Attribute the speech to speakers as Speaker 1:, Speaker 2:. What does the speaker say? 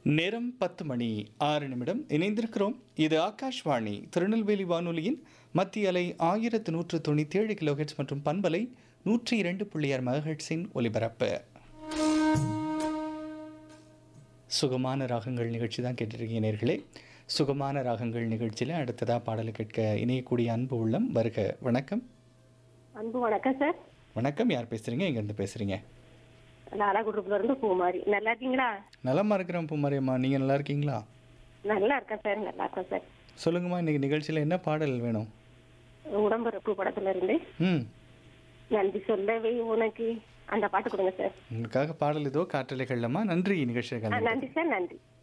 Speaker 1: நேரம் பத்து மணி ஆறு நிமிடம் இணைந்திருக்கிறோம் இது ஆகாஷ்வாணி திருநெல்வேலி வானொலியின் மத்திய அலை ஆயிரத்து நூற்று தொண்ணூற்றி ஏழு கிலோஹெட்ஸ் மற்றும் பண்பலை நூற்றி இரண்டு புள்ளி ஆறு மெகஹெட்ஸின் ஒலிபரப்பு சுகமான ராகங்கள் நிகழ்ச்சி தான் கேட்டிருக்கீங்க நேர்களே சுகமான ராகங்கள் நிகழ்ச்சியில் அடுத்ததாக பாடலை கேட்க இணையக்கூடிய அன்பு உள்ளம் வருக வணக்கம்
Speaker 2: அன்பு வணக்கம் சார்
Speaker 1: வணக்கம் யார் பேசுகிறீங்க எங்கேருந்து பேசுகிறீங்க
Speaker 2: லாலாகுடுப்புல இருந்து பூமாரி நல்லா இருக்கீங்களா
Speaker 1: நலமா இருக்கிறேன் பூமாரியம்மா நீங்கள் நல்லா இருக்கீங்களா
Speaker 2: நல்லா இருக்கேன் சார் நல்லா இருக்கேன் சார்
Speaker 1: சொல்லுங்கம்மா இன்னைக்கு நிகழ்ச்சியில் என்ன பாடல் வேணும்
Speaker 2: உடம்புறப்பு படத்துல இருந்து
Speaker 1: ம்
Speaker 2: நன்றி சொல்லவே உனக்கு அந்த பாட்டு கொடுங்க சார்
Speaker 1: உங்களுக்காக பாடல் இதோ காற்றலைகள்லம்மா நன்றி நிகழ்ச்சிகள்
Speaker 2: ஆ, நன்றி சார் நன்றி